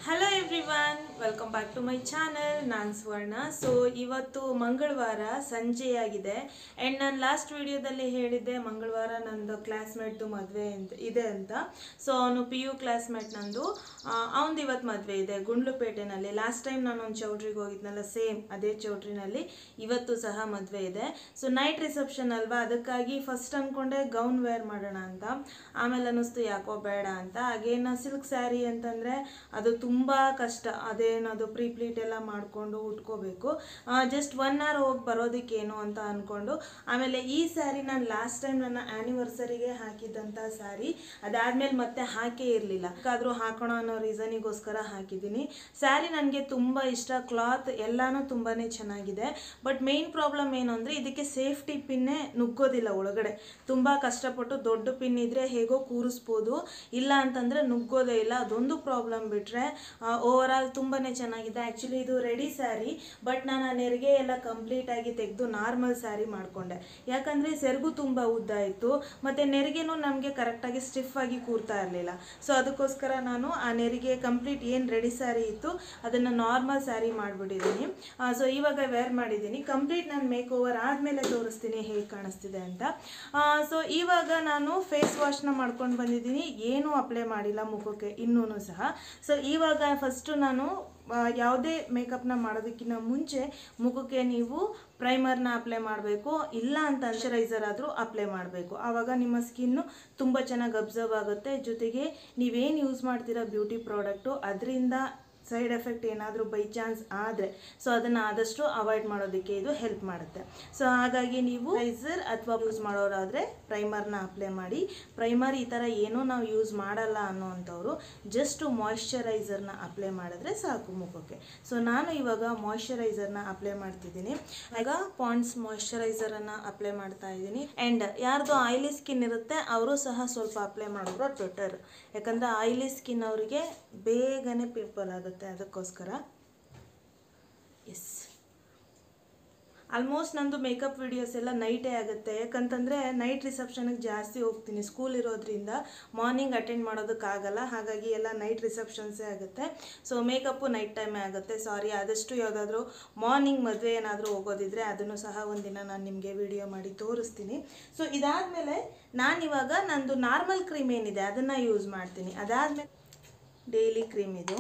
hello everyone welcome back to my channel ನಾನು Swarna so ಇವತ್ತು ಮಂಗಳವಾರ ಸಂಜೆಯಾಗಿದೆ ಆ್ಯಂಡ್ ನಾನು ಲಾಸ್ಟ್ ವಿಡಿಯೋದಲ್ಲಿ ಹೇಳಿದ್ದೆ ಮಂಗಳವಾರ ನಂದು ಕ್ಲಾಸ್ಮೇಟ್ದು ಮದುವೆ ಅಂತ ಇದೆ ಅಂತ ಸೊ ಅವನು ಪಿ ಯು ಕ್ಲಾಸ್ಮೇಟ್ ನಂದು ಅವನದು ಇವತ್ತು ಮದುವೆ ಇದೆ ಗುಂಡ್ಲುಪೇಟೆನಲ್ಲಿ ಲಾಸ್ಟ್ ಟೈಮ್ ನಾನು ಒಂದು ಚೌಟ್ರಿಗೆ ಹೋಗಿದ್ನಲ್ಲ ಸೇಮ್ ಅದೇ ಚೌಟ್ರಿನಲ್ಲಿ ಇವತ್ತು ಸಹ ಮದುವೆ ಇದೆ ಸೊ ನೈಟ್ ರಿಸೆಪ್ಷನ್ ಅಲ್ವಾ ಅದಕ್ಕಾಗಿ ಫಸ್ಟ್ ಅಂದ್ಕೊಂಡೆ ಗೌನ್ ವೇರ್ ಮಾಡೋಣ ಅಂತ ಆಮೇಲೆ ಅನ್ನಿಸ್ತು ಯಾಕೋ ಬೇಡ ಅಂತ ಹಾಗೇನು ಸಿಲ್ಕ್ ಸ್ಯಾರಿ ಅಂತಂದರೆ ಅದು ತುಂಬ ಕಷ್ಟ ಅದೇನದು ಪ್ರೀ ಪ್ಲೀಟ್ ಎಲ್ಲ ಮಾಡಿಕೊಂಡು ಉಟ್ಕೋಬೇಕು ಜಸ್ಟ್ ಒನ್ ಅವರ್ ಹೋಗಿ ಬರೋದಕ್ಕೇನು ಅಂತ ಅಂದ್ಕೊಂಡು ಆಮೇಲೆ ಈ ಸ್ಯಾರಿ ನಾನು ಲಾಸ್ಟ್ ಟೈಮ್ ನನ್ನ ಆ್ಯನಿವರ್ಸರಿಗೆ ಹಾಕಿದ್ದಂಥ ಸ್ಯಾರಿ ಅದಾದಮೇಲೆ ಮತ್ತೆ ಹಾಕೇ ಇರಲಿಲ್ಲ ಯಾಕಾದರೂ ಹಾಕೋಣ ಅನ್ನೋ ರೀಸನಿಗೋಸ್ಕರ ಹಾಕಿದ್ದೀನಿ ಸ್ಯಾರಿ ನನಗೆ ತುಂಬ ಇಷ್ಟ ಕ್ಲಾತ್ ಎಲ್ಲನೂ ತುಂಬಾ ಚೆನ್ನಾಗಿದೆ ಬಟ್ ಮೇನ್ ಪ್ರಾಬ್ಲಮ್ ಏನು ಅಂದರೆ ಇದಕ್ಕೆ ಸೇಫ್ಟಿ ಪಿನ್ನೇ ನುಗ್ಗೋದಿಲ್ಲ ಒಳಗಡೆ ತುಂಬ ಕಷ್ಟಪಟ್ಟು ದೊಡ್ಡ ಪಿನ್ ಇದ್ದರೆ ಹೇಗೋ ಕೂರಿಸ್ಬೋದು ಇಲ್ಲ ಅಂತಂದರೆ ನುಗ್ಗೋದೇ ಇಲ್ಲ ಅದೊಂದು ಪ್ರಾಬ್ಲಮ್ ಬಿಟ್ಟರೆ ಓವರ್ ಆಲ್ ತುಂಬಾ ಚೆನ್ನಾಗಿದೆ ಆ್ಯಕ್ಚುಲಿ ಇದು ರೆಡಿ ಸ್ಯಾರಿ ಬಟ್ ನಾನು ಆ ನೆರಿಗೆ ಎಲ್ಲ ಕಂಪ್ಲೀಟಾಗಿ ತೆಗೆದು ನಾರ್ಮಲ್ ಸ್ಯಾರಿ ಮಾಡಿಕೊಂಡೆ ಯಾಕಂದರೆ ಸೆರಗು ತುಂಬ ಉದ್ದ ಇತ್ತು ಮತ್ತು ನೆರಿಗೆನೂ ನಮಗೆ ಕರೆಕ್ಟಾಗಿ ಸ್ಟಿಫ್ ಆಗಿ ಕೂರ್ತಾ ಇರಲಿಲ್ಲ ಸೊ ಅದಕ್ಕೋಸ್ಕರ ನಾನು ಆ ನೆರಿಗೆ ಕಂಪ್ಲೀಟ್ ಏನು ರೆಡಿ ಸ್ಯಾರಿ ಇತ್ತು ಅದನ್ನು ನಾರ್ಮಲ್ ಸ್ಯಾರಿ ಮಾಡಿಬಿಟ್ಟಿದ್ದೀನಿ ಸೊ ಇವಾಗ ವೇರ್ ಮಾಡಿದ್ದೀನಿ ಕಂಪ್ಲೀಟ್ ನಾನು ಮೇಕ್ ಓವರ್ ಆದಮೇಲೆ ತೋರಿಸ್ತೀನಿ ಹೇಗೆ ಕಾಣಿಸ್ತಿದೆ ಅಂತ ಸೊ ಇವಾಗ ನಾನು ಫೇಸ್ ವಾಶ್ನ ಮಾಡ್ಕೊಂಡು ಬಂದಿದ್ದೀನಿ ಏನೂ ಅಪ್ಲೈ ಮಾಡಿಲ್ಲ ಮುಖಕ್ಕೆ ಇನ್ನೂ ಸಹ ಸೊ ಇವಾಗ ಫಸ್ಟು ನಾನು ಆ, ಯಾವುದೇ ಮೇಕಪ್ನ ಮಾಡೋದಕ್ಕಿಂತ ಮುಂಚೆ ಮುಖಕ್ಕೆ ನೀವು ಪ್ರೈಮರ್ನ ಅಪ್ಲೈ ಮಾಡಬೇಕು ಇಲ್ಲ ಅಂತ ಮಾಯ್ಚರೈಸರ್ ಆದರೂ ಅಪ್ಲೈ ಮಾಡಬೇಕು ಆವಾಗ ನಿಮ್ಮ ಸ್ಕಿನ್ನು ತುಂಬ ಚೆನ್ನಾಗಿ ಅಬ್ಸರ್ವ್ ಆಗುತ್ತೆ ಜೊತೆಗೆ ನೀವೇನು ಯೂಸ್ ಮಾಡ್ತೀರಾ ಬ್ಯೂಟಿ ಪ್ರಾಡಕ್ಟು ಅದರಿಂದ ಸೈಡ್ ಎಫೆಕ್ಟ್ ಏನಾದರೂ ಬೈ ಚಾನ್ಸ್ ಆದರೆ ಸೊ ಅದನ್ನು ಆದಷ್ಟು ಅವಾಯ್ಡ್ ಮಾಡೋದಕ್ಕೆ ಇದು ಹೆಲ್ಪ್ ಮಾಡುತ್ತೆ ಸೊ ಹಾಗಾಗಿ ನೀವು ರೈಸರ್ ಅಥವಾ ಯೂಸ್ ಮಾಡೋರಾದರೆ ಪ್ರೈಮರ್ನ ಅಪ್ಲೈ ಮಾಡಿ ಪ್ರೈಮರ್ ಈ ಥರ ಏನೂ ನಾವು ಯೂಸ್ ಮಾಡಲ್ಲ ಅನ್ನೋವಂಥವ್ರು ಜಸ್ಟ್ ಮಾಯ್ಶ್ಚರೈಸರ್ನ ಅಪ್ಲೈ ಮಾಡಿದ್ರೆ ಸಾಕು ಮುಖಕ್ಕೆ ಸೊ ನಾನು ಇವಾಗ ಮಾಯ್ಶ್ಚರೈಸರ್ನ ಅಪ್ಲೈ ಮಾಡ್ತಿದ್ದೀನಿ ಈಗ ಪಾಂಡ್ಸ್ ಮಾಯ್ಶ್ಚರೈಸರನ್ನು ಅಪ್ಲೈ ಮಾಡ್ತಾ ಇದ್ದೀನಿ ಆ್ಯಂಡ್ ಯಾರ್ದು ಆಯಿಲಿ ಸ್ಕಿನ್ ಇರುತ್ತೆ ಅವರು ಸಹ ಸ್ವಲ್ಪ ಅಪ್ಲೈ ಮಾಡಿದ್ರೆ ಬೆಟರ್ ಯಾಕಂದರೆ ಆಯಿಲಿ ಸ್ಕಿನ್ ಅವರಿಗೆ ಬೇಗನೆ ಪಿಂಪಲ್ ಆಗುತ್ತೆ ಅದಕ್ಕೋಸ್ಕರ ಎಸ್ ಆಲ್ಮೋಸ್ಟ್ ನಂದು ಮೇಕಪ್ ವಿಡಿಯೋಸ್ ಎಲ್ಲ ನೈಟೇ ಆಗುತ್ತೆ ಯಾಕಂತಂದರೆ ನೈಟ್ ರಿಸೆಪ್ಷನ್ಗೆ ಜಾಸ್ತಿ ಹೋಗ್ತೀನಿ ಸ್ಕೂಲ್ ಇರೋದ್ರಿಂದ ಮಾರ್ನಿಂಗ್ ಅಟೆಂಡ್ ಮಾಡೋದಕ್ಕಾಗಲ್ಲ ಹಾಗಾಗಿ ಎಲ್ಲ ನೈಟ್ ರಿಸೆಪ್ಷನ್ಸೇ ಆಗುತ್ತೆ ಸೊ ಮೇಕಪ್ಪು ನೈಟ್ ಟೈಮೇ ಆಗುತ್ತೆ ಸಾರಿ ಆದಷ್ಟು ಯಾವುದಾದ್ರೂ ಮಾರ್ನಿಂಗ್ ಮದುವೆ ಏನಾದರೂ ಹೋಗೋದಿದ್ರೆ ಅದನ್ನು ಸಹ ಒಂದಿನ ನಾನು ನಿಮಗೆ ವಿಡಿಯೋ ಮಾಡಿ ತೋರಿಸ್ತೀನಿ ಸೊ ಇದಾದಮೇಲೆ ನಾನಿವಾಗ ನಂದು ನಾರ್ಮಲ್ ಕ್ರೀಮ್ ಏನಿದೆ ಅದನ್ನು ಯೂಸ್ ಮಾಡ್ತೀನಿ ಅದಾದಮೇಲೆ ಡೈಲಿ ಕ್ರೀಮ್ ಇದು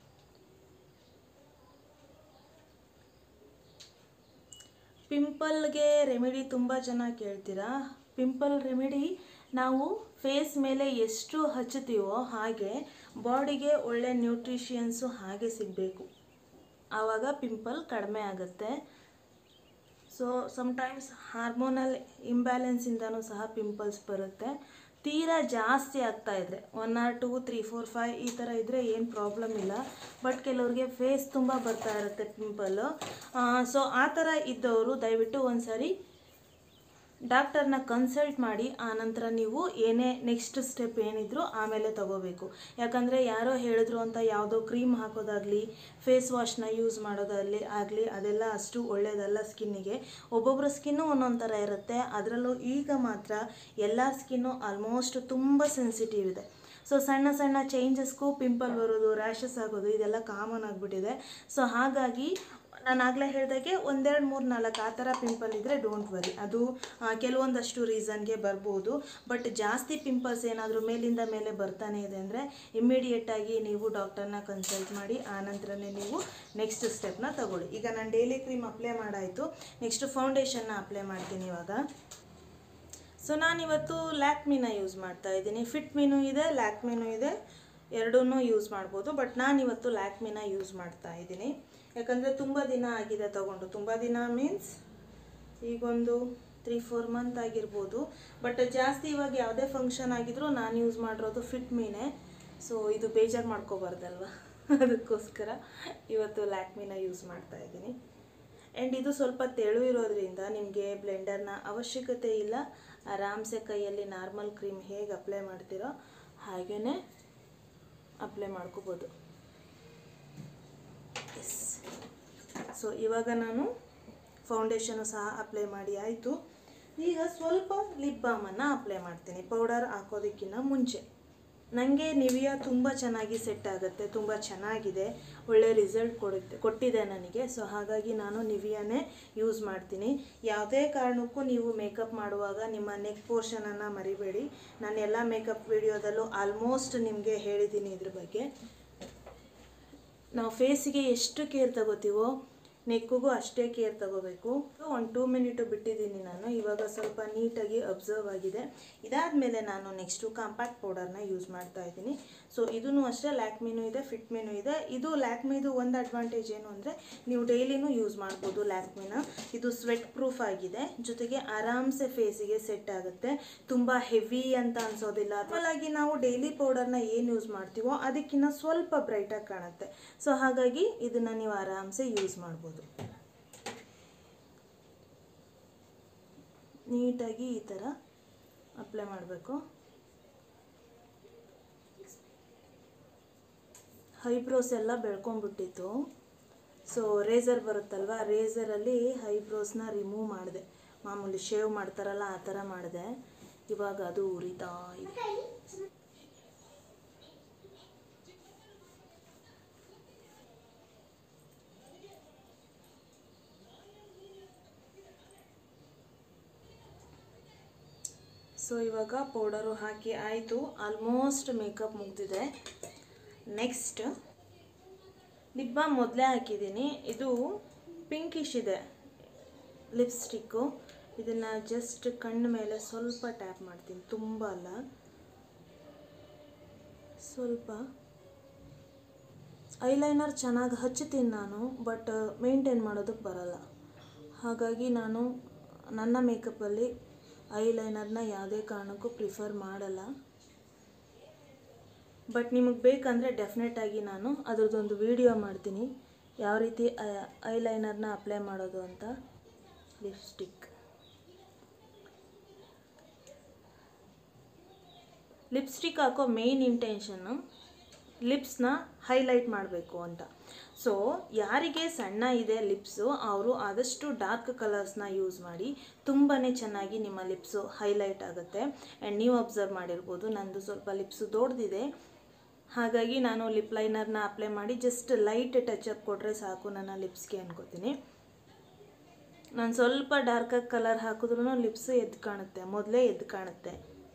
ಪಿಂಪಲ್ಗೆ ರೆಮಿಡಿ ತುಂಬ ಚೆನ್ನಾಗಿ ಕೇಳ್ತೀರಾ ಪಿಂಪಲ್ ರೆಮಿಡಿ ನಾವು ಫೇಸ್ ಮೇಲೆ ಎಷ್ಟು ಹಚ್ಚುತ್ತೀವೋ ಹಾಗೆ ಬಾಡಿಗೆ ಒಳ್ಳೆ ನ್ಯೂಟ್ರಿಷಿಯನ್ಸು ಹಾಗೆ ಸಿಗಬೇಕು ಆವಾಗ ಪಿಂಪಲ್ ಕಡಿಮೆ ಆಗುತ್ತೆ ಸೊ ಸಮ್ಟೈಮ್ಸ್ ಹಾರ್ಮೋನಲ್ ಇಂಬ್ಯಾಲೆನ್ಸಿಂದನೂ ಸಹ ಪಿಂಪಲ್ಸ್ ಬರುತ್ತೆ ತೀರಾ ಜಾಸ್ತಿ ಆಗ್ತಾ ಇದ್ರೆ one or two three four five ಈ ಥರ ಇದ್ದರೆ ಏನು ಪ್ರಾಬ್ಲಮ್ ಇಲ್ಲ ಬಟ್ ಕೆಲವ್ರಿಗೆ ಫೇಸ್ ತುಂಬ ಬರ್ತಾ ಇರುತ್ತೆ ಪಿಂಪಲ್ಲು ಸೊ ಆ ಥರ ಇದ್ದವರು ದಯವಿಟ್ಟು ಒಂದು ಸಾರಿ ಡಾಕ್ಟರ್ನ ಕನ್ಸಲ್ಟ್ ಮಾಡಿ ಆನಂತರ ನೀವು ಏನೇ ನೆಕ್ಸ್ಟ್ ಸ್ಟೆಪ್ ಏನಿದ್ರು ಆಮೇಲೆ ತಗೋಬೇಕು ಯಾಕಂದರೆ ಯಾರೋ ಹೇಳಿದ್ರು ಅಂತ ಯಾವುದೋ ಕ್ರೀಮ್ ಹಾಕೋದಾಗಲಿ ಫೇಸ್ ವಾಶ್ನ ಯೂಸ್ ಮಾಡೋದಾಗಲಿ ಆಗಲಿ ಅದೆಲ್ಲ ಅಷ್ಟು ಒಳ್ಳೆಯದಲ್ಲ ಸ್ಕಿನ್ನಿಗೆ ಒಬ್ಬೊಬ್ಬರ ಸ್ಕಿನ್ನು ಒಂದೊಂದು ಥರ ಇರುತ್ತೆ ಅದರಲ್ಲೂ ಈಗ ಮಾತ್ರ ಎಲ್ಲ ಸ್ಕಿನ್ನು ಆಲ್ಮೋಸ್ಟ್ ತುಂಬ ಸೆನ್ಸಿಟಿವ್ ಇದೆ ಸೊ ಸಣ್ಣ ಸಣ್ಣ ಚೇಂಜಸ್ಗೂ ಪಿಂಪಲ್ ಬರೋದು ರ್ಯಾಷಸ್ ಆಗೋದು ಇದೆಲ್ಲ ಕಾಮನ್ ಆಗಿಬಿಟ್ಟಿದೆ ಸೊ ಹಾಗಾಗಿ ನಾನು ಆಗಲೇ ಹೇಳಿದಾಗೆ ಒಂದೆರಡು ಮೂರು ನಾಲ್ಕು ಆ ಥರ ಪಿಂಪಲ್ ಇದ್ದರೆ ಡೋಂಟ್ ವರಿ ಅದು ಆ, ಕೆಲವೊಂದಷ್ಟು ರೀಸನ್ಗೆ ಬರ್ಬೋದು ಬಟ್ ಜಾಸ್ತಿ ಪಿಂಪಲ್ಸ್ ಏನಾದರೂ ಮೇಲಿಂದ ಮೇಲೆ ಬರ್ತಾನೆ ಇದೆ ಅಂದರೆ ಇಮ್ಮಿಡಿಯೇಟಾಗಿ ನೀವು ಡಾಕ್ಟರ್ನ ಕನ್ಸಲ್ಟ್ ಮಾಡಿ ಆನಂತರನೇ ನೀವು ನೆಕ್ಸ್ಟ್ ಸ್ಟೆಪ್ನ ತಗೊಳ್ಳಿ ಈಗ ನಾನು ಡೈಲಿ ಕ್ರೀಮ್ ಅಪ್ಲೈ ಮಾಡಾಯಿತು ನೆಕ್ಸ್ಟ್ ಫೌಂಡೇಶನ್ನ ಅಪ್ಲೈ ಮಾಡ್ತೀನಿ ಇವಾಗ ಸೊ ನಾನಿವತ್ತು ಲ್ಯಾಕ್ಮಿನ ಯೂಸ್ ಮಾಡ್ತಾ ಇದ್ದೀನಿ ಫಿಟ್ ಮೀನು ಇದೆ ಲ್ಯಾಕ್ಮಿನೂ ಇದೆ ಎರಡೂ ಯೂಸ್ ಮಾಡ್ಬೋದು ಬಟ್ ನಾನಿವತ್ತು ಲ್ಯಾಕ್ಮಿನ ಯೂಸ್ ಮಾಡ್ತಾ ಇದ್ದೀನಿ ಯಾಕಂದರೆ ತುಂಬ ದಿನ ಆಗಿದೆ ತಗೊಂಡು ತುಂಬ ದಿನ ಮೀನ್ಸ್ ಈಗೊಂದು ತ್ರೀ ಫೋರ್ ಮಂತ್ ಆಗಿರ್ಬೋದು ಬಟ್ ಜಾಸ್ತಿ ಇವಾಗ ಯಾವುದೇ ಫಂಕ್ಷನ್ ಆಗಿದ್ರೂ ನಾನು ಯೂಸ್ ಮಾಡಿರೋದು ಫಿಟ್ ಮೀನೇ ಸೊ ಇದು ಬೇಜಾರು ಮಾಡ್ಕೋಬಾರ್ದಲ್ವ ಅದಕ್ಕೋಸ್ಕರ ಇವತ್ತು ಲ್ಯಾಕ್ಮಿನ ಯೂಸ್ ಮಾಡ್ತಾ ಇದ್ದೀನಿ ಆ್ಯಂಡ್ ಇದು ಸ್ವಲ್ಪ ತೆಳು ಇರೋದ್ರಿಂದ ನಿಮಗೆ ಬ್ಲೆಂಡರ್ನ ಅವಶ್ಯಕತೆ ಇಲ್ಲ ಆರಾಮ್ಸೆ ಕೈಯಲ್ಲಿ ನಾರ್ಮಲ್ ಕ್ರೀಮ್ ಹೇಗೆ ಅಪ್ಲೈ ಮಾಡ್ತೀರೋ ಹಾಗೇ ಅಪ್ಲೈ ಮಾಡ್ಕೋಬೋದು ಎಸ್ ಸೊ ಇವಾಗ ನಾನು ಫೌಂಡೇಶನು ಸಹ ಅಪ್ಲೈ ಮಾಡಿ ಆಯಿತು ಈಗ ಸ್ವಲ್ಪ ಲಿಪ್ ಬಾಮನ್ನು ಅಪ್ಲೈ ಮಾಡ್ತೀನಿ ಪೌಡರ್ ಹಾಕೋದಕ್ಕಿಂತ ಮುಂಚೆ ನನಗೆ ನಿವಿಯಾ ತುಂಬ ಚೆನ್ನಾಗಿ ಸೆಟ್ ಆಗುತ್ತೆ ತುಂಬ ಚೆನ್ನಾಗಿದೆ ಒಳ್ಳೆ ರಿಸಲ್ಟ್ ಕೊಡುತ್ತೆ ಕೊಟ್ಟಿದೆ ನನಗೆ ಸೊ ಹಾಗಾಗಿ ನಾನು ನಿವಿಯಾನೇ ಯೂಸ್ ಮಾಡ್ತೀನಿ ಯಾವುದೇ ಕಾರಣಕ್ಕೂ ನೀವು ಮೇಕಪ್ ಮಾಡುವಾಗ ನಿಮ್ಮ ನೆಕ್ ಪೋರ್ಷನನ್ನು ಮರಿಬೇಡಿ ನಾನು ಎಲ್ಲ ಮೇಕಪ್ ವಿಡಿಯೋದಲ್ಲೂ ಆಲ್ಮೋಸ್ಟ್ ನಿಮಗೆ ಹೇಳಿದ್ದೀನಿ ಇದ್ರ ಬಗ್ಗೆ ನಾವು ಫೇಸಿಗೆ ಎಷ್ಟು ಕೇರ್ ತಗೋತೀವೋ ನೆಕ್ಕಿಗೂ ಅಷ್ಟೇ ಕೇರ್ ತಗೋಬೇಕು ಒಂದು ಟೂ ಮಿನಿಟು ಬಿಟ್ಟಿದ್ದೀನಿ ನಾನು ಇವಾಗ ಸ್ವಲ್ಪ ನೀಟಾಗಿ ಅಬ್ಸರ್ವ್ ಆಗಿದೆ ಇದಾದಮೇಲೆ ನಾನು ನೆಕ್ಸ್ಟು ಕಾಂಪ್ಯಾಕ್ಟ್ ಪೌಡರ್ನ ಯೂಸ್ ಮಾಡ್ತಾ ಇದ್ದೀನಿ ಸೊ ಇದೂ ಅಷ್ಟೇ ಲ್ಯಾಕ್ಮಿನೂ ಇದೆ ಫಿಟ್ಮಿನೂ ಇದೆ ಇದು ಲ್ಯಾಕ್ಮಿದು ಒಂದು ಅಡ್ವಾಂಟೇಜ್ ಏನು ಅಂದರೆ ನೀವು ಡೈಲಿನೂ ಯೂಸ್ ಮಾಡ್ಬೋದು ಲ್ಯಾಕ್ಮಿನ ಇದು ಸ್ವೆಟ್ ಪ್ರೂಫ್ ಆಗಿದೆ ಜೊತೆಗೆ ಆರಾಮ್ಸೆ ಫೇಸಿಗೆ ಸೆಟ್ ಆಗುತ್ತೆ ತುಂಬ ಹೆವಿ ಅಂತ ಅನ್ಸೋದಿಲ್ಲ ಆಗಿ ನಾವು ಡೈಲಿ ಪೌಡರ್ನ ಏನು ಯೂಸ್ ಮಾಡ್ತೀವೋ ಅದಕ್ಕಿಂತ ಸ್ವಲ್ಪ ಬ್ರೈಟಾಗಿ ಕಾಣುತ್ತೆ ಸೊ ಹಾಗಾಗಿ ಇದನ್ನು ನೀವು ಆರಾಮ್ಸೆ ಯೂಸ್ ಮಾಡ್ಬೋದು ನೀಟಾಗಿ ಈ ಥರ ಅಪ್ಲೈ ಮಾಡಬೇಕು ಹೈಬ್ರೋಸ್ ಎಲ್ಲ ಬೆಳ್ಕೊಂಡ್ಬಿಟ್ಟಿತ್ತು ಸೊ ರೇಸರ್ ಬರುತ್ತಲ್ವ ರೇಸರಲ್ಲಿ ಹೈಬ್ರೋಸ್ನ ರಿಮೂವ್ ಮಾಡಿದೆ ಮಾಮೂಲಿ ಶೇವ್ ಮಾಡ್ತಾರಲ್ಲ ಆ ಥರ ಮಾಡಿದೆ ಇವಾಗ ಅದು ಉರಿತಾ ಇದೆ ಸೊ ಇವಾಗ ಪೌಡರು ಹಾಕಿ ಆಯಿತು ಆಲ್ಮೋಸ್ಟ್ ಮೇಕಪ್ ಮುಗ್ದಿದೆ ನೆಕ್ಸ್ಟ್ ಲಿಪ್ ಬಾಮ್ ಮೊದಲೇ ಹಾಕಿದ್ದೀನಿ ಇದು ಪಿಂಕಿಶ್ ಇದೆ ಲಿಪ್ಸ್ಟಿಕ್ಕು ಇದನ್ನು ಜಸ್ಟ್ ಕಣ್ಣು ಮೇಲೆ ಸ್ವಲ್ಪ ಟ್ಯಾಪ್ ಮಾಡ್ತೀನಿ ತುಂಬ ಅಲ್ಲ ಸ್ವಲ್ಪ ಐಲೈನರ್ ಚೆನ್ನಾಗಿ ಹಚ್ಚುತ್ತೀನಿ ನಾನು ಬಟ್ ಮೇಂಟೈನ್ ಮಾಡೋದಕ್ಕೆ ಬರಲ್ಲ ಹಾಗಾಗಿ ನಾನು ನನ್ನ ಮೇಕಪ್ಪಲ್ಲಿ ಐಲೈನರ್ನ ಯಾವುದೇ ಕಾರಣಕ್ಕೂ ಪ್ರಿಫರ್ ಮಾಡಲ್ಲ ಬಟ್ ನಿಮಗೆ ಬೇಕಂದರೆ ಡೆಫಿನೆಟಾಗಿ ನಾನು ಅದ್ರದ್ದೊಂದು ವಿಡಿಯೋ ಮಾಡ್ತೀನಿ ಯಾವ ರೀತಿ ಐಲೈನರ್ನ ಅಪ್ಲೈ ಮಾಡೋದು ಅಂತ ಲಿಪ್ಸ್ಟಿಕ್ ಲಿಪ್ಸ್ಟಿಕ್ ಹಾಕೋ ಮೇಯ್ನ್ ಇಂಟೆನ್ಷನ್ನು ಲಿಪ್ಸ್ನ ಹೈಲೈಟ್ ಮಾಡಬೇಕು ಅಂತ ಸೊ ಯಾರಿಗೆ ಸಣ್ಣ ಇದೆ ಲಿಪ್ಸು ಅವರು ಆದಷ್ಟು ಡಾರ್ಕ್ ಕಲರ್ಸ್ನ ಯೂಸ್ ಮಾಡಿ ತುಂಬಾ ಚೆನ್ನಾಗಿ ನಿಮ್ಮ ಲಿಪ್ಸು ಹೈಲೈಟ್ ಆಗುತ್ತೆ ಆ್ಯಂಡ್ ನೀವು ಅಬ್ಸರ್ವ್ ಮಾಡಿರ್ಬೋದು ನಂದು ಸ್ವಲ್ಪ ಲಿಪ್ಸು ದೊಡ್ಡದಿದೆ ಹಾಗಾಗಿ ನಾನು ಲಿಪ್ ಲೈನರ್ನ ಅಪ್ಲೈ ಮಾಡಿ ಜಸ್ಟ್ ಲೈಟ್ ಟಚಪ್ ಕೊಟ್ಟರೆ ಸಾಕು ನನ್ನ ಲಿಪ್ಸ್ಗೆ ಅನ್ಕೋತೀನಿ ನಾನು ಸ್ವಲ್ಪ ಡಾರ್ಕಾಗಿ ಕಲರ್ ಹಾಕಿದ್ರೂ ಲಿಪ್ಸು ಎದ್ದು ಕಾಣುತ್ತೆ ಮೊದಲೇ ಎದ್ದು ಕಾಣುತ್ತೆ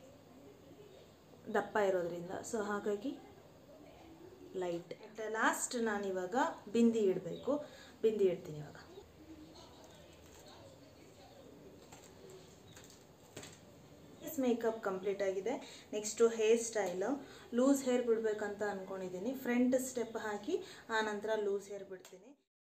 ದಪ್ಪ ಇರೋದ್ರಿಂದ ಸೊ ಹಾಗಾಗಿ ಲೈಟ್ ಲಾಸ್ಟ್ ನಾನಿವಾಗ ಬಿಂದಿ ಇಡಬೇಕು ಬಿಂದಿ ಇಡ್ತೀನಿ ಇವಾಗ ಮೇಕಪ್ ಕಂಪ್ಲೀಟ್ ಆಗಿದೆ next hair style loose hair ಬಿಡಬೇಕಂತ ಅಂದ್ಕೊಂಡಿದ್ದೀನಿ ಫ್ರಂಟ್ ಸ್ಟೆಪ್ ಹಾಕಿ ಆನಂತರ ಲೂಸ್ ಹೇರ್ ಬಿಡ್ತೀನಿ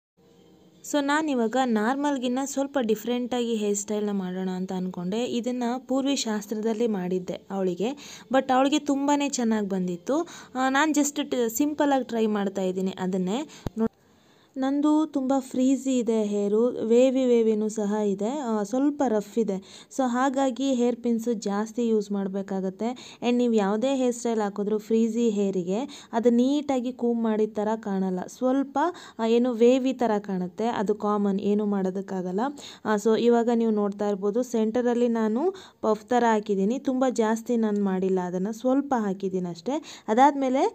ಸೊ ನಾನಿವಾಗ ನಾರ್ಮಲ್ಗಿನ್ನ ಸ್ವಲ್ಪ ಡಿಫ್ರೆಂಟಾಗಿ ಹೇರ್ ಸ್ಟೈಲ್ನ ಮಾಡೋಣ ಅಂತ ಅಂದ್ಕೊಂಡೆ ಇದನ್ನು ಪೂರ್ವಿ ಶಾಸ್ತ್ರದಲ್ಲಿ ಮಾಡಿದ್ದೆ ಅವಳಿಗೆ ಬಟ್ ಅವಳಿಗೆ ತುಂಬಾ ಚೆನ್ನಾಗಿ ಬಂದಿತ್ತು ನಾನು ಜಸ್ಟ್ ಸಿಂಪಲಾಗಿ ಟ್ರೈ ಮಾಡ್ತಾ ಇದ್ದೀನಿ ಅದನ್ನೇ ನೋ ನಂದು ತುಂಬ ಫ್ರೀಝಿ ಇದೆ ಹೇರು ವೇವಿ ವೇವಿನೂ ಸಹ ಇದೆ ಆ, ಸ್ವಲ್ಪ ರಫ್ ಇದೆ ಸೊ ಹಾಗಾಗಿ ಹೇರ್ ಪಿನ್ಸು ಜಾಸ್ತಿ ಯೂಸ್ ಮಾಡಬೇಕಾಗತ್ತೆ ಆ್ಯಂಡ್ ನೀವು ಯಾವುದೇ ಹೇರ್ ಸ್ಟೈಲ್ ಹಾಕಿದ್ರು ಫ್ರೀಝಿ ಹೇರಿಗೆ ಅದು ನೀಟಾಗಿ ಕೂಮ್ ಮಾಡಿದ ಥರ ಕಾಣಲ್ಲ ಸ್ವಲ್ಪ ಆ, ಏನು ವೇವಿ ಥರ ಕಾಣುತ್ತೆ ಅದು ಕಾಮನ್ ಏನು ಮಾಡೋದಕ್ಕಾಗಲ್ಲ ಸೊ ಇವಾಗ ನೀವು ನೋಡ್ತಾ ಇರ್ಬೋದು ಸೆಂಟರಲ್ಲಿ ನಾನು ಪಫ್ ಥರ ಹಾಕಿದ್ದೀನಿ ತುಂಬ ಜಾಸ್ತಿ ನಾನು ಮಾಡಿಲ್ಲ ಅದನ್ನು ಸ್ವಲ್ಪ ಹಾಕಿದ್ದೀನಿ ಅಷ್ಟೇ ಅದಾದಮೇಲೆ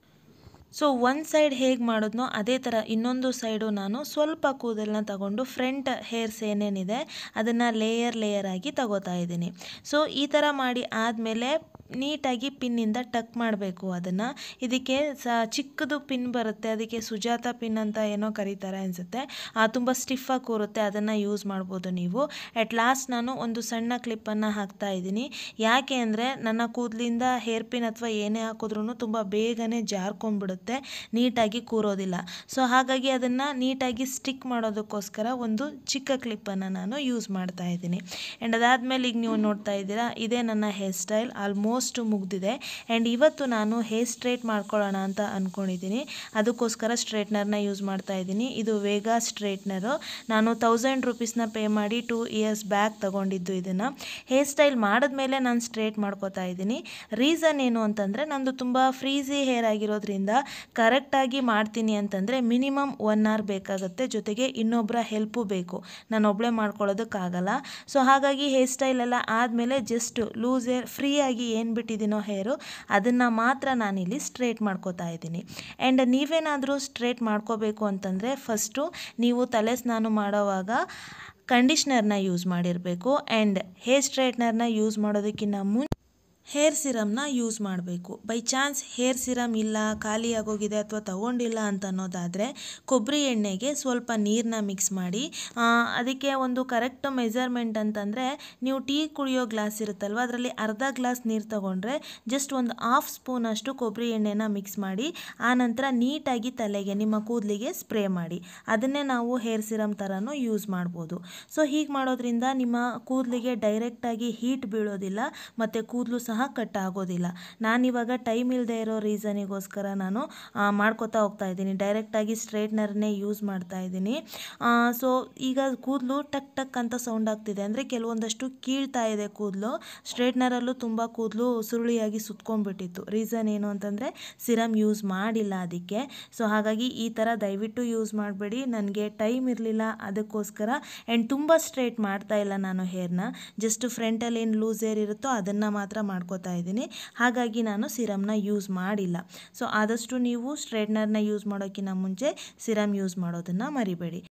ಸೊ ಒಂದು ಸೈಡ್ ಹೇಗೆ ಮಾಡಿದ್ನೋ ಅದೇ ಥರ ಇನ್ನೊಂದು ಸೈಡು ನಾನು ಸ್ವಲ್ಪ ಕೂದಲನ್ನ ತಗೊಂಡು ಫ್ರಂಟ್ ಹೇರ್ಸ್ ಏನೇನಿದೆ ಅದನ್ನು ಲೇಯರ್ ಲೇಯರ್ ಆಗಿ ತಗೋತಾ ಇದ್ದೀನಿ ಸೊ ಈ ಥರ ಮಾಡಿ ಆದಮೇಲೆ ನೀಟಾಗಿ ಪಿನ್ನಿಂದ ಟಕ್ ಮಾಡಬೇಕು ಅದನ್ನು ಇದಕ್ಕೆ ಸ ಚಿಕ್ಕದು ಪಿನ್ ಬರುತ್ತೆ ಅದಕ್ಕೆ ಸುಜಾತ ಪಿನ್ ಅಂತ ಏನೋ ಕರೀತಾರೆ ಅನಿಸುತ್ತೆ ತುಂಬ ಸ್ಟಿಫಾಗಿ ಕೂರುತ್ತೆ ಅದನ್ನು ಯೂಸ್ ಮಾಡ್ಬೋದು ನೀವು ಅಟ್ ಲಾಸ್ಟ್ ನಾನು ಒಂದು ಸಣ್ಣ ಕ್ಲಿಪ್ಪನ್ನು ಹಾಕ್ತಾ ಇದ್ದೀನಿ ಯಾಕೆ ಅಂದರೆ ನನ್ನ ಕೂದಲಿಂದ ಹೇರ್ ಪಿನ್ ಅಥವಾ ಏನೇ ಹಾಕಿದ್ರೂ ತುಂಬ ಬೇಗನೆ ಜಾರ್ಕೊಂಡ್ಬಿಡುತ್ತೆ ನೀಟಾಗಿ ಕೂರೋದಿಲ್ಲ ಸೊ ಹಾಗಾಗಿ ಅದನ್ನು ನೀಟಾಗಿ ಸ್ಟಿಕ್ ಮಾಡೋದಕ್ಕೋಸ್ಕರ ಒಂದು ಚಿಕ್ಕ ಕ್ಲಿಪ್ಪನ್ನು ನಾನು ಯೂಸ್ ಮಾಡ್ತಾ ಇದ್ದೀನಿ ಆ್ಯಂಡ್ ಅದಾದಮೇಲೆ ಈಗ ನೀವು ನೋಡ್ತಾ ಇದ್ದೀರಾ ಇದೇ ನನ್ನ ಹೇರ್ ಸ್ಟೈಲ್ ಆಲ್ಮೋಸ್ಟ್ ಮುಗ್ದಿದೆ ಆ್ಯಂಡ್ ಇವತ್ತು ನಾನು ಹೇರ್ ಸ್ಟ್ರೇಟ್ ಮಾಡ್ಕೊಳ್ಳೋಣ ಅಂತ ಅಂದ್ಕೊಂಡಿದ್ದೀನಿ ಅದಕ್ಕೋಸ್ಕರ ಸ್ಟ್ರೇಟ್ನರ್ನ ಯೂಸ್ ಮಾಡ್ತಾ ಇದ್ದೀನಿ ಇದು ವೇಗಾ ಸ್ಟ್ರೇಟ್ನರು ನಾನು ತೌಸಂಡ್ ರುಪೀಸ್ನ ಪೇ ಮಾಡಿ ಟೂ ಇಯರ್ಸ್ ಬ್ಯಾಕ್ ತಗೊಂಡಿದ್ದು ಇದನ್ನು ಹೇರ್ ಸ್ಟೈಲ್ ಮಾಡಿದ್ಮೇಲೆ ನಾನು ಸ್ಟ್ರೇಟ್ ಮಾಡ್ಕೋತಾ ಇದ್ದೀನಿ ರೀಸನ್ ಏನು ಅಂತಂದರೆ ನಂದು ತುಂಬ ಫ್ರೀಝಿ ಹೇರ್ ಆಗಿರೋದ್ರಿಂದ ಕರೆಕ್ಟಾಗಿ ಮಾಡ್ತೀನಿ ಅಂತಂದರೆ ಮಿನಿಮಮ್ ಒನ್ ಅವರ್ ಬೇಕಾಗುತ್ತೆ ಜೊತೆಗೆ ಇನ್ನೊಬ್ಬರ ಹೆಲ್ಪು ಬೇಕು ನಾನು ಒಬ್ಬಳೇ ಮಾಡ್ಕೊಳ್ಳೋದಕ್ಕಾಗಲ್ಲ ಸೊ ಹಾಗಾಗಿ ಹೇರ್ ಸ್ಟೈಲ್ ಎಲ್ಲ ಆದಮೇಲೆ ಜಸ್ಟ್ ಲೂಸ್ ಹೇರ್ ಫ್ರೀಯಾಗಿ ಏನು ಬಂದುಬಿಟ್ಟಿದ್ದೀನೋ ಹೇರು ಅದನ್ನು ಮಾತ್ರ ನಾನಿಲ್ಲಿ ಸ್ಟ್ರೇಟ್ ಮಾಡ್ಕೋತಾ ಇದ್ದೀನಿ ಆ್ಯಂಡ್ ನೀವೇನಾದರೂ ಸ್ಟ್ರೇಟ್ ಮಾಡ್ಕೋಬೇಕು ಅಂತಂದರೆ ಫಸ್ಟು ನೀವು ತಲೆ ಸ್ನಾನ ಮಾಡೋವಾಗ ಕಂಡೀಷ್ನರ್ನ ಯೂಸ್ ಮಾಡಿರಬೇಕು ಆ್ಯಂಡ್ ಹೇರ್ ಸ್ಟ್ರೈಟ್ನರ್ನ ಯೂಸ್ ಮಾಡೋದಕ್ಕಿಂತ ಮುನ್ ಹೇರ್ ಸಿರಮ್ನ ಯೂಸ್ ಮಾಡಬೇಕು ಬೈ ಚಾನ್ಸ್ ಹೇರ್ ಸಿರಮ್ ಇಲ್ಲ ಖಾಲಿ ಆಗೋಗಿದೆ ಅಥವಾ ತಗೊಂಡಿಲ್ಲ ಅಂತ ಅನ್ನೋದಾದರೆ ಕೊಬ್ಬರಿ ಎಣ್ಣೆಗೆ ಸ್ವಲ್ಪ ನೀರನ್ನ ಮಿಕ್ಸ್ ಮಾಡಿ ಆ, ಅದಕ್ಕೆ ಒಂದು ಕರೆಕ್ಟ್ ಮೆಜರ್ಮೆಂಟ್ ಅಂತಂದರೆ ನೀವು ಟೀ ಕುಡಿಯೋ ಗ್ಲಾಸ್ ಇರುತ್ತಲ್ವ ಅದರಲ್ಲಿ ಅರ್ಧ ಗ್ಲಾಸ್ ನೀರು ತಗೊಂಡ್ರೆ ಜಸ್ಟ್ ಒಂದು ಹಾಫ್ ಸ್ಪೂನ್ ಅಷ್ಟು ಕೊಬ್ಬರಿ ಎಣ್ಣೆನ ಮಿಕ್ಸ್ ಮಾಡಿ ಆ ನಂತರ ನೀಟಾಗಿ ತಲೆಗೆ ನಿಮ್ಮ ಕೂದಲಿಗೆ ಸ್ಪ್ರೇ ಮಾಡಿ ಅದನ್ನೇ ನಾವು ಹೇರ್ ಸಿರಮ್ ಥರನೂ ಯೂಸ್ ಮಾಡ್ಬೋದು ಸೊ ಹೀಗೆ ಮಾಡೋದ್ರಿಂದ ನಿಮ್ಮ ಕೂದಲಿಗೆ ಡೈರೆಕ್ಟಾಗಿ ಹೀಟ್ ಬೀಳೋದಿಲ್ಲ ಮತ್ತು ಕೂದಲು ಸಹ ಕಟ್ ಆಗೋದಿಲ್ಲ ನಾನಿವಾಗ ಟೈಮ್ ಇಲ್ಲದೆ ಇರೋ ರೀಸನಿಗೋಸ್ಕರ ನಾನು ಆ, ಮಾಡ್ಕೊತಾ ಹೋಗ್ತಾ ಇದ್ದೀನಿ ಡೈರೆಕ್ಟಾಗಿ ಸ್ಟ್ರೈಟ್ನರ್ನೇ ಯೂಸ್ ಮಾಡ್ತಾ ಇದ್ದೀನಿ ಸೊ ಈಗ ಕೂದಲು ಟಕ್ ಟಕ್ ಅಂತ ಸೌಂಡ್ ಆಗ್ತಿದೆ ಅಂದರೆ ಕೆಲವೊಂದಷ್ಟು ಕೀಳ್ತಾ ಇದೆ ಕೂದಲು ಸ್ಟ್ರೈಟ್ನರಲ್ಲೂ ತುಂಬ ಕೂದಲು ಸುರುಳಿಯಾಗಿ ಸುತ್ಕೊಂಡ್ಬಿಟ್ಟಿತ್ತು ರೀಸನ್ ಏನು ಅಂತಂದರೆ ಸಿರಮ್ ಯೂಸ್ ಮಾಡಿಲ್ಲ ಅದಕ್ಕೆ ಸೊ ಹಾಗಾಗಿ ಈ ಥರ ದಯವಿಟ್ಟು ಯೂಸ್ ಮಾಡಬೇಡಿ ನನಗೆ ಟೈಮ್ ಇರಲಿಲ್ಲ ಅದಕ್ಕೋಸ್ಕರ ಆ್ಯಂಡ್ ತುಂಬ ಸ್ಟ್ರೇಟ್ ಮಾಡ್ತಾ ಇಲ್ಲ ನಾನು ಹೇರ್ನ ಜಸ್ಟ್ ಫ್ರಂಟಲ್ಲಿ ಏನು ಲೂಸ್ ಹೇರ್ ಇರುತ್ತೋ ಅದನ್ನು ಮಾತ್ರ ಮಾಡ್ಕೋತಾ ಇದ್ದೀನಿ ಹಾಗಾಗಿ ನಾನು ಸಿರಮ್ನ ಯೂಸ್ ಮಾಡಿಲ್ಲ ಸೊ ಆದಷ್ಟು ನೀವು ಸ್ಟ್ರೈಟ್ನರ್ನ ಯೂಸ್ ಮಾಡೋಕ್ಕಿಂತ ಮುಂಚೆ ಸಿರಮ್ ಯೂಸ್ ಮಾಡೋದನ್ನು ಮರಿಬೇಡಿ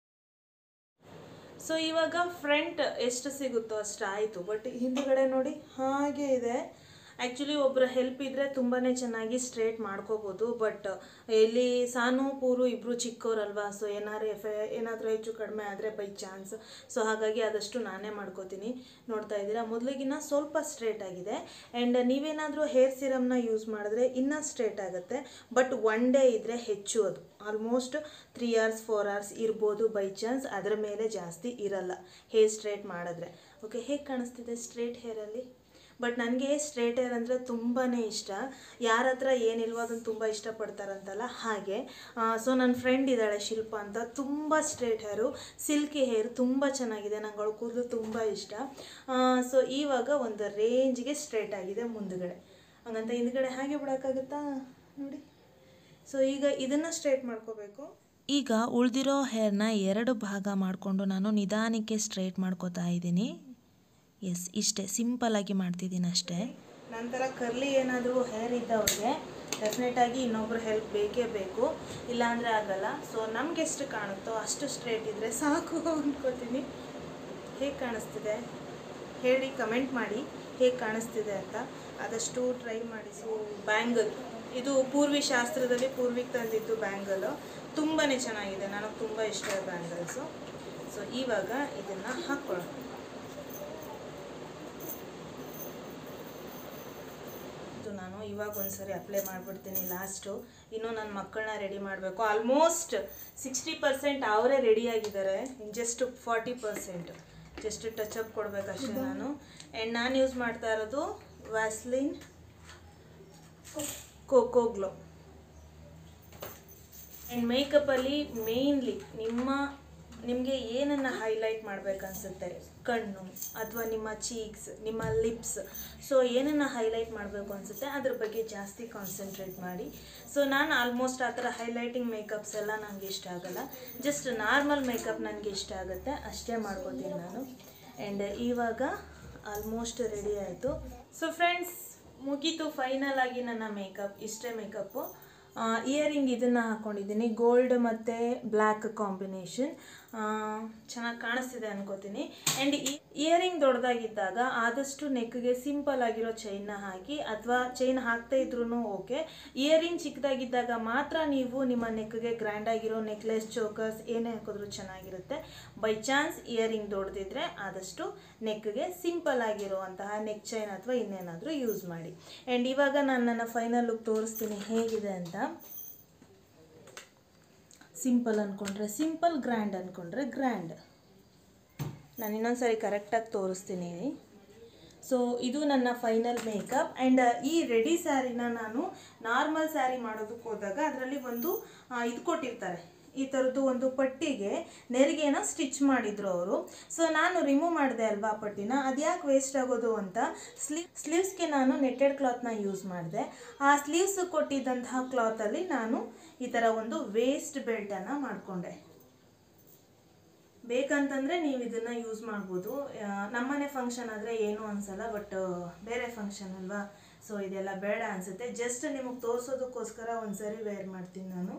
ಸೊ ಇವಾಗ ಫ್ರಂಟ್ ಎಷ್ಟು ಸಿಗುತ್ತೋ ಅಷ್ಟು ಆಯಿತು ಬಟ್ ಹಿಂದುಗಡೆ ನೋಡಿ ಹಾಗೆ ಇದೆ ಆ್ಯಕ್ಚುಲಿ ಒಬ್ಬರ ಹೆಲ್ಪ್ ಇದ್ದರೆ ತುಂಬಾ ಚೆನ್ನಾಗಿ ಸ್ಟ್ರೇಟ್ ಮಾಡ್ಕೋಬೋದು ಬಟ್ ಇಲ್ಲಿ ಸಾನು ಪೂರು ಇಬ್ಬರು ಚಿಕ್ಕವರಲ್ವಾ ಸೊ ಏನಾರು ಎಫ್ ಏನಾದರೂ ಹೆಚ್ಚು ಕಡಿಮೆ ಆದರೆ ಬೈ ಚಾನ್ಸ್ ಸೊ ಹಾಗಾಗಿ ಆದಷ್ಟು ನಾನೇ ಮಾಡ್ಕೋತೀನಿ ನೋಡ್ತಾ ಇದ್ದೀರಾ ಮೊದಲಿಗಿನ್ನ ಸ್ವಲ್ಪ ಸ್ಟ್ರೇಟ್ ಆಗಿದೆ ಆ್ಯಂಡ್ ನೀವೇನಾದರೂ ಹೇರ್ ಸಿರಮ್ನ ಯೂಸ್ ಮಾಡಿದ್ರೆ ಇನ್ನೂ ಸ್ಟ್ರೇಟ್ ಆಗುತ್ತೆ ಬಟ್ ಒನ್ ಡೇ ಇದ್ದರೆ ಹೆಚ್ಚು ಅದು almost three hours four hours ಇರ್ಬೋದು ಬೈ ಚಾನ್ಸ್ ಅದರ ಮೇಲೆ ಜಾಸ್ತಿ ಇರಲ್ಲ ಹೇರ್ ಸ್ಟ್ರೇಟ್ ಮಾಡಿದ್ರೆ ಓಕೆ ಹೇಗೆ ಕಾಣಿಸ್ತಿದೆ ಸ್ಟ್ರೇಟ್ ಹೇರಲ್ಲಿ ಬಟ್ ನನಗೆ ಸ್ಟ್ರೇಟ್ ಹೇರ್ ಅಂದರೆ ತುಂಬಾ ಇಷ್ಟ ಯಾರ ಹತ್ರ ಏನಿಲ್ವೋ ಅದನ್ನು ತುಂಬ ಇಷ್ಟಪಡ್ತಾರಂತಲ್ಲ ಹಾಗೆ ಸೊ ನನ್ನ ಫ್ರೆಂಡ್ ಇದ್ದಾಳೆ ಶಿಲ್ಪ ಅಂತ ತುಂಬ ಸ್ಟ್ರೇಟ್ ಹೇರು ಸಿಲ್ಕಿ ಹೇರ್ ತುಂಬ ಚೆನ್ನಾಗಿದೆ ನಂಗೆ ಅವಳು ಕೂದಲು ತುಂಬ ಇಷ್ಟ ಸೊ ಇವಾಗ ಒಂದು ರೇಂಜ್ಗೆ ಸ್ಟ್ರೇಟ್ ಆಗಿದೆ ಮುಂದುಗಡೆ ಹಂಗಂತ ಹಿಂದ್ಗಡೆ ಹಾಗೆ ಬಿಡೋಕ್ಕಾಗುತ್ತಾ ನೋಡಿ ಸೊ ಈಗ ಇದನ್ನು ಸ್ಟ್ರೇಟ್ ಮಾಡ್ಕೋಬೇಕು ಈಗ ಉಳಿದಿರೋ ಹೇರ್ನ ಎರಡು ಭಾಗ ಮಾಡಿಕೊಂಡು ನಾನು ನಿಧಾನಕ್ಕೆ ಸ್ಟ್ರೈಟ್ ಮಾಡ್ಕೋತಾ ಇದ್ದೀನಿ ಎಸ್ ಇಷ್ಟೇ ಸಿಂಪಲ್ಲಾಗಿ ಮಾಡ್ತಿದ್ದೀನಿ ಅಷ್ಟೇ ನಂತರ ಕರ್ಲಿ ಏನಾದರೂ ಹೇರ್ ಇದ್ದವ್ರಿಗೆ ಡೆಫಿನೆಟಾಗಿ ಇನ್ನೊಬ್ರು ಹೆಲ್ಪ್ ಬೇಕೇ ಬೇಕು ಇಲ್ಲಾಂದರೆ ಆಗಲ್ಲ ಸೊ ನಮ್ಗೆ ಎಷ್ಟು ಕಾಣುತ್ತೋ ಅಷ್ಟು ಸ್ಟ್ರೇಟ್ ಇದ್ದರೆ ಸಾಕು ಅಂದ್ಕೋತೀನಿ ಹೇಗೆ ಕಾಣಿಸ್ತಿದೆ ಹೇಳಿ ಕಮೆಂಟ್ ಮಾಡಿ ಹೇಗೆ ಕಾಣಿಸ್ತಿದೆ ಅಂತ ಆದಷ್ಟು ಟ್ರೈ ಮಾಡಿ ಸೊ ಬ್ಯಾಂಗಲ್ ಇದು ಪೂರ್ವಿ ಶಾಸ್ತ್ರದಲ್ಲಿ ಪೂರ್ವಿಗೆ ತಂದಿದ್ದು ಬ್ಯಾಂಗಲು ತುಂಬಾ ಚೆನ್ನಾಗಿದೆ ನನಗೆ ತುಂಬ ಇಷ್ಟ ಬ್ಯಾಂಗಲ್ಸು ಸೊ ಇವಾಗ ಇದನ್ನು ಹಾಕ್ಕೊಳ್ಳೋಣ ಇದು ನಾನು ಇವಾಗ ಒಂದ್ಸರಿ ಅಪ್ಲೈ ಮಾಡಿಬಿಡ್ತೀನಿ ಲಾಸ್ಟು ಇನ್ನು ನನ್ನ ಮಕ್ಕಳನ್ನ ರೆಡಿ ಮಾಡಬೇಕು ಆಲ್ಮೋಸ್ಟ್ ಸಿಕ್ಸ್ಟಿ ಪರ್ಸೆಂಟ್ ಅವರೇ ರೆಡಿಯಾಗಿದ್ದಾರೆ just forty percent just touch up ಕೊಡಬೇಕಷ್ಟೇ ನಾನು ಆ್ಯಂಡ್ ನಾನು ಯೂಸ್ ಮಾಡ್ತಾ ಇರೋದು ವ್ಯಾಸ್ಲಿನ್ ಕೋಕೋ ಗ್ಲೋ ಆ್ಯಂಡ್ ಮೇಕಪ್ಪಲ್ಲಿ ಮೇಯ್ನ್ಲಿ ನಿಮ್ಮ ನಿಮಗೆ ಏನನ್ನು ಹೈಲೈಟ್ ಮಾಡ್ಬೇಕನ್ಸುತ್ತೆ ಕಣ್ಣು ಅಥವಾ ನಿಮ್ಮ ಚೀಕ್ಸ್ ನಿಮ್ಮ ಲಿಪ್ಸ್ ಸೊ ಏನನ್ನು ಹೈಲೈಟ್ ಮಾಡಬೇಕು ಅನಿಸುತ್ತೆ ಅದ್ರ ಬಗ್ಗೆ ಜಾಸ್ತಿ ಕಾನ್ಸಂಟ್ರೇಟ್ ಮಾಡಿ ಸೊ ನಾನು ಆಲ್ಮೋಸ್ಟ್ ಆ ಥರ ಹೈಲೈಟಿಂಗ್ ಮೇಕಪ್ಸ್ ಎಲ್ಲ ನನಗೆ ಇಷ್ಟ ಆಗಲ್ಲ ಜಸ್ಟ್ ನಾರ್ಮಲ್ ಮೇಕಪ್ ನನಗೆ ಇಷ್ಟ ಆಗುತ್ತೆ ಅಷ್ಟೇ ಮಾಡ್ಕೋತೀನಿ ನಾನು ಆ್ಯಂಡ್ ಇವಾಗ ಆಲ್ಮೋಸ್ಟ್ ರೆಡಿ ಆಯಿತು ಸೊ ಫ್ರೆಂಡ್ಸ್ ಮುಗೀತು ಫೈನಲ್ ಆಗಿ ನನ್ನ ಮೇಕಪ್ ಇಷ್ಟೇ ಮೇಕಪ್ಪು ಇಯರಿಂಗ್ ಇದನ್ನು ಹಾಕ್ಕೊಂಡಿದ್ದೀನಿ ಗೋಲ್ಡ್ ಮತ್ತು ಬ್ಲ್ಯಾಕ್ ಕಾಂಬಿನೇಷನ್ ಚೆನ್ನಾಗಿ ಕಾಣಿಸ್ತಿದೆ ಅನ್ಕೋತೀನಿ ಆ್ಯಂಡ್ ಈ ಇಯರಿಂಗ್ ದೊಡ್ಡದಾಗಿದ್ದಾಗ ಆದಷ್ಟು ನೆಕ್ಗೆ ಸಿಂಪಲ್ ಆಗಿರೋ ಚೈನ್ನ ಹಾಕಿ ಅಥವಾ ಚೈನ್ ಹಾಕ್ತಾ ಇದ್ರೂ ಓಕೆ ಇಯರಿಂಗ್ ಚಿಕ್ಕದಾಗಿದ್ದಾಗ ಮಾತ್ರ ನೀವು ನಿಮ್ಮ ನೆಕ್ಗೆ ಗ್ರ್ಯಾಂಡ್ ಆಗಿರೋ ನೆಕ್ಲೆಸ್ ಚೋಕರ್ಸ್ ಏನೇ ಹಾಕಿದ್ರು ಚೆನ್ನಾಗಿರುತ್ತೆ ಬೈ ಚಾನ್ಸ್ ಇಯರಿಂಗ್ ದೊಡ್ಡದಿದ್ರೆ ಆದಷ್ಟು ನೆಕ್ಗೆ ಸಿಂಪಲ್ ಆಗಿರುವಂತಹ ನೆಕ್ ಚೈನ್ ಅಥವಾ ಇನ್ನೇನಾದರೂ ಯೂಸ್ ಮಾಡಿ ಆ್ಯಂಡ್ ಇವಾಗ ನಾನು ನನ್ನ ಫೈನಲ್ ಲುಕ್ ತೋರಿಸ್ತೀನಿ ಹೇಗಿದೆ ಅಂತ ಸಿಂಪಲ್ ಅಂದ್ಕೊಂಡ್ರೆ ಸಿಂಪಲ್ ಗ್ರ್ಯಾಂಡ್ ಅಂದ್ಕೊಂಡ್ರೆ ಗ್ರ್ಯಾಂಡ್ ನಾನು ಇನ್ನೊಂದು ಸರಿ ಕರೆಕ್ಟಾಗಿ ತೋರಿಸ್ತೀನಿ ಸೊ ಇದು ನನ್ನ ಫೈನಲ್ ಮೇಕಪ್ ಆ್ಯಂಡ್ ಈ ರೆಡಿ ಸ್ಯಾರಿನ ನಾನು ನಾರ್ಮಲ್ ಸ್ಯಾರಿ ಮಾಡೋದಕ್ಕೆ ಹೋದಾಗ ಅದರಲ್ಲಿ ಒಂದು ಆ, ಇದು ಕೊಟ್ಟಿರ್ತಾರೆ ಈ ಥರದ್ದು ಒಂದು ಪಟ್ಟಿಗೆ ನೆರಿಗೆನ ಸ್ಟಿಚ್ ಮಾಡಿದ್ರು ಅವರು ಸೊ ನಾನು ರಿಮೂವ್ ಮಾಡಿದೆ ಅಲ್ವಾ ಆ ಪಟ್ಟಿನ ಅದ್ಯಾಕೆ ವೇಸ್ಟ್ ಆಗೋದು ಅಂತ ಸ್ಲೀವ್ ಸ್ಲೀವ್ಸ್ಗೆ ನಾನು ನೆಟ್ಟೆಡ್ ಕ್ಲಾತ್ನ ಯೂಸ್ ಮಾಡಿದೆ ಆ ಸ್ಲೀವ್ಸ್ ಕೊಟ್ಟಿದ್ದಂತಹ ಕ್ಲಾತಲ್ಲಿ ನಾನು ಈ ಥರ ಒಂದು ವೇಸ್ಟ್ ಬೆಲ್ಟನ್ನು ಮಾಡಿಕೊಂಡೆ ಬೇಕಂತಂದರೆ ನೀವು ಇದನ್ನು ಯೂಸ್ ಮಾಡ್ಬೋದು ಆ, ನಮ್ಮನೆ ಫಂಕ್ಷನ್ ಆದರೆ ಏನೂ ಅನಿಸಲ್ಲ ಬಟ್ ಬೇರೆ ಫಂಕ್ಷನ್ ಅಲ್ವಾ ಸೊ ಇದೆಲ್ಲ ಬೇಡ ಅನಿಸುತ್ತೆ ಜಸ್ಟ್ ನಿಮಗೆ ತೋರಿಸೋದಕ್ಕೋಸ್ಕರ ಒಂದ್ಸರಿ ವೇರ್ ಮಾಡ್ತೀನಿ ನಾನು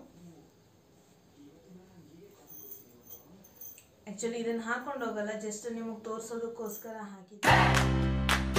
ಆ್ಯಕ್ಚುಲಿ ಇದನ್ನು ಹಾಕೊಂಡು ಹೋಗಲ್ಲ ಜಸ್ಟ್ ನಿಮಗೆ ತೋರಿಸೋದಕ್ಕೋಸ್ಕರ ಹಾಕಿದ್ದೆ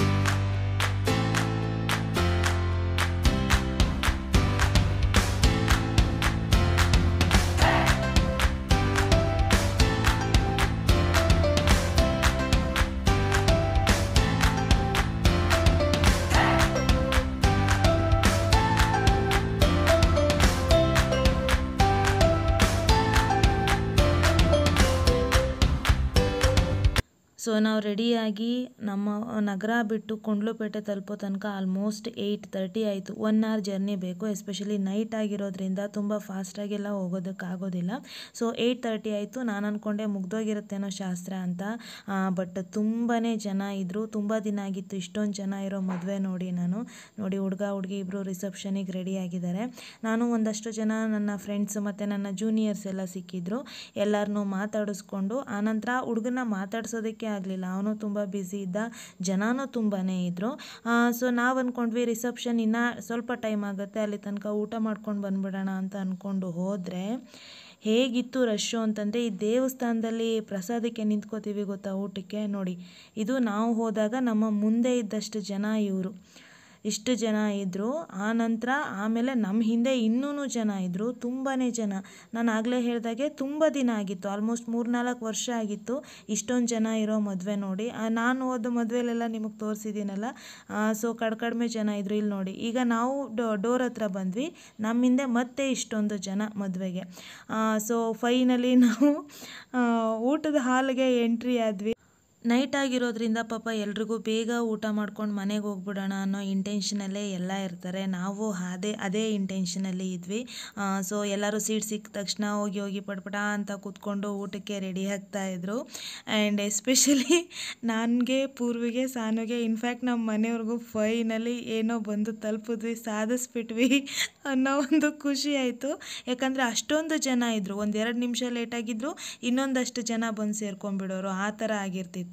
ಸೊ ನಾವು ರೆಡಿಯಾಗಿ ನಮ್ಮ ನಗರ ಬಿಟ್ಟು ಕೊಂಡ್ಲುಪೇಟೆ ತಲುಪೋ ತನಕ ಆಲ್ಮೋಸ್ಟ್ ಏಯ್ಟ್ ತರ್ಟಿ ಆಯಿತು ಒನ್ ಅವರ್ ಜರ್ನಿ ಬೇಕು ಎಸ್ಪೆಷಲಿ ನೈಟ್ ಆಗಿರೋದ್ರಿಂದ ತುಂಬ ಫಾಸ್ಟಾಗೆಲ್ಲ ಹೋಗೋದಕ್ಕಾಗೋದಿಲ್ಲ ಸೊ ಏಯ್ಟ್ ತರ್ಟಿ ಆಯಿತು ನಾನು ಅಂದ್ಕೊಂಡೆ ಮುಗ್ದೋಗಿರುತ್ತೇನೋ ಶಾಸ್ತ್ರ ಅಂತ ಬಟ್ ತುಂಬಾ ಜನ ಇದ್ದರು ತುಂಬ ದಿನ ಆಗಿತ್ತು ಇಷ್ಟೊಂದು ಜನ ಇರೋ ಮದುವೆ ನೋಡಿ ನಾನು ನೋಡಿ ಹುಡುಗ ಹುಡುಗಿ ಇಬ್ಬರು ರಿಸೆಪ್ಷನಿಗೆ ರೆಡಿ ಆಗಿದ್ದಾರೆ ನಾನು ಒಂದಷ್ಟು ಜನ ನನ್ನ ಫ್ರೆಂಡ್ಸ್ ಮತ್ತು ನನ್ನ ಜೂನಿಯರ್ಸ್ ಎಲ್ಲ ಸಿಕ್ಕಿದ್ರು ಎಲ್ಲರನ್ನೂ ಮಾತಾಡಿಸ್ಕೊಂಡು ಆನಂತರ ಹುಡುಗನ ಮಾತಾಡ್ಸೋದಕ್ಕೆ ಆಗಲಿಲ್ಲ ಅವನು ತುಂಬ ಬ್ಯುಸಿ ಇದ್ದ ಜನನೂ ತುಂಬಾ ಇದ್ದರು ಸೊ ನಾವು ಅಂದ್ಕೊಂಡ್ವಿ ರಿಸೆಪ್ಷನ್ ಇನ್ನೂ ಸ್ವಲ್ಪ ಟೈಮ್ ಆಗುತ್ತೆ ಅಲ್ಲಿ ತನಕ ಊಟ ಮಾಡ್ಕೊಂಡು ಬಂದ್ಬಿಡೋಣ ಅಂತ ಅಂದ್ಕೊಂಡು ಹೋದರೆ ಹೇಗಿತ್ತು ರಶ್ಶು ಅಂತಂದರೆ ಈ ದೇವಸ್ಥಾನದಲ್ಲಿ ಪ್ರಸಾದಕ್ಕೆ ನಿಂತ್ಕೋತೀವಿ ಗೊತ್ತಾ ಊಟಕ್ಕೆ ನೋಡಿ ಇದು ನಾವು ಹೋದಾಗ ನಮ್ಮ ಮುಂದೆ ಇದ್ದಷ್ಟು ಜನ ಇವರು ಇಷ್ಟು ಜನ ಇದ್ದರು ಆ ನಂತರ ಆಮೇಲೆ ನಮ್ಮ ಹಿಂದೆ ಇನ್ನೂ ಜನ ಇದ್ದರು ತುಂಬಾ ಜನ ನಾನು ಆಗಲೇ ಹೇಳಿದಾಗೆ ತುಂಬ ದಿನ ಆಗಿತ್ತು ಆಲ್ಮೋಸ್ಟ್ ಮೂರ್ನಾಲ್ಕು ವರ್ಷ ಆಗಿತ್ತು ಇಷ್ಟೊಂದು ಜನ ಇರೋ ಮದುವೆ ನೋಡಿ ಆ, ನಾನು ಹೋದ ಮದುವೆಲೆಲ್ಲ ನಿಮಗೆ ತೋರಿಸಿದ್ದೀನಲ್ಲ ಸೊ ಕಡ್ ಕಡಿಮೆ ಜನ ಇದ್ದರು ಇಲ್ಲಿ ನೋಡಿ ಈಗ ನಾವು ಡೋರ್ ಹತ್ರ ಬಂದ್ವಿ ನಮ್ಮ ಹಿಂದೆ ಮತ್ತೆ ಇಷ್ಟೊಂದು ಜನ ಮದುವೆಗೆ ಸೊ ಫೈನಲಿ ನಾವು ಆ, ಊಟದ ಹಾಲ್ಗೆ ಎಂಟ್ರಿ ಆದ್ವಿ ನೈಟ್ ಆಗಿರೋದ್ರಿಂದ ಪಾಪ ಎಲ್ರಿಗೂ ಬೇಗ ಊಟ ಮಾಡ್ಕೊಂಡು ಮನೆಗೆ ಹೋಗ್ಬಿಡೋಣ ಅನ್ನೋ ಇಂಟೆನ್ಷನಲ್ಲೇ ಎಲ್ಲ ಇರ್ತಾರೆ ನಾವು ಅದೇ ಅದೇ ಇಂಟೆನ್ಷನಲ್ಲಿ ಇದ್ವಿ ಸೊ ಎಲ್ಲರೂ ಸೀಟ್ ಸಿಕ್ಕ ತಕ್ಷಣ ಹೋಗಿ ಹೋಗಿ ಪಟ್ಪಟ ಅಂತ ಕೂತ್ಕೊಂಡು ಊಟಕ್ಕೆ ರೆಡಿ ಆಗ್ತಾ ಇದ್ರು ಆ್ಯಂಡ್ ಎಸ್ಪೆಷಲಿ ನನಗೆ ಪೂರ್ವಿಗೆ ಸಾನುಗೆ ಇನ್ಫ್ಯಾಕ್ಟ್ ನಮ್ಮ ಮನೆಯವ್ರಿಗೂ ಫೈನಲಿ ಏನೋ ಬಂದು ತಲುಪಿದ್ವಿ ಸಾಧಿಸ್ಬಿಟ್ವಿ ಅನ್ನೋ ಒಂದು ಖುಷಿ ಆಯಿತು ಯಾಕಂದರೆ ಅಷ್ಟೊಂದು ಜನ ಇದ್ದರು ಒಂದು ಎರಡು ನಿಮಿಷ ಲೇಟಾಗಿದ್ದರು ಇನ್ನೊಂದಷ್ಟು ಜನ ಬಂದು ಸೇರ್ಕೊಂಡ್ಬಿಡೋರು ಆ ಥರ ಆಗಿರ್ತಿತ್ತು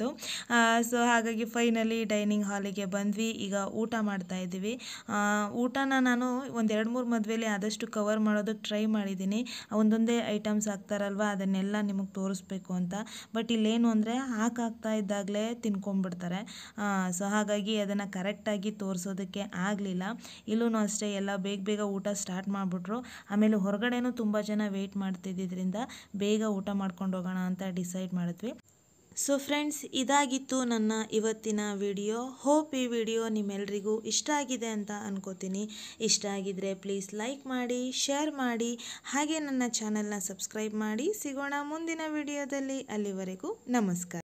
ಸೊ ಹಾಗಾಗಿ ಫೈನಲಿ ಡೈನಿಂಗ್ ಹಾಲಿಗೆ ಬಂದ್ವಿ ಈಗ ಊಟ ಮಾಡ್ತಾ ಇದ್ದೀವಿ ಆ, ಊಟನ ನಾನು ಒಂದು ಎರಡು ಮೂರು ಮದುವೆಲಿ ಆದಷ್ಟು ಕವರ್ ಮಾಡೋದಕ್ಕೆ ಟ್ರೈ ಮಾಡಿದ್ದೀನಿ ಒಂದೊಂದೇ ಐಟಮ್ಸ್ ಹಾಕ್ತಾರಲ್ವ ಅದನ್ನೆಲ್ಲ ನಿಮಗೆ ತೋರಿಸ್ಬೇಕು ಅಂತ ಬಟ್ ಇಲ್ಲೇನು ಅಂದರೆ ಹಾಕಾಗ್ತಾ ಇದ್ದಾಗಲೇ ತಿನ್ಕೊಂಡ್ಬಿಡ್ತಾರೆ ಸೊ ಹಾಗಾಗಿ ಅದನ್ನು ಕರೆಕ್ಟಾಗಿ ತೋರಿಸೋದಕ್ಕೆ ಆಗಲಿಲ್ಲ ಇಲ್ಲೂ ಅಷ್ಟೇ ಎಲ್ಲ ಬೇಗ ಬೇಗ ಊಟ ಸ್ಟಾರ್ಟ್ ಮಾಡಿಬಿಟ್ರು ಆಮೇಲೆ ಹೊರಗಡೆನೂ ತುಂಬ ಜನ ವೆಯ್ಟ್ ಮಾಡ್ತಿದ್ದಿದ್ರಿಂದ ಬೇಗ ಊಟ ಮಾಡ್ಕೊಂಡು ಹೋಗೋಣ ಅಂತ ಡಿಸೈಡ್ ಮಾಡಿದ್ವಿ ಸೊ ಫ್ರೆಂಡ್ಸ್ ಇದಾಗಿತ್ತು ನನ್ನ ಇವತ್ತಿನ ವಿಡಿಯೋ ಹೋಪ್ ಈ ವಿಡಿಯೋ ನಿಮ್ಮೆಲ್ರಿಗೂ ಇಷ್ಟ ಆಗಿದೆ ಅಂತ ಅನ್ಕೋತೀನಿ ಇಷ್ಟ ಆಗಿದ್ರೆ ಪ್ಲೀಸ್ ಲೈಕ್ ಮಾಡಿ ಶೇರ್ ಮಾಡಿ ಹಾಗೆ ನನ್ನ ಚಾನಲ್ನ ಸಬ್ಸ್ಕ್ರೈಬ್ ಮಾಡಿ ಸಿಗೋಣ ಮುಂದಿನ ವಿಡಿಯೋದಲ್ಲಿ ಅಲ್ಲಿವರೆಗೂ ನಮಸ್ಕಾರ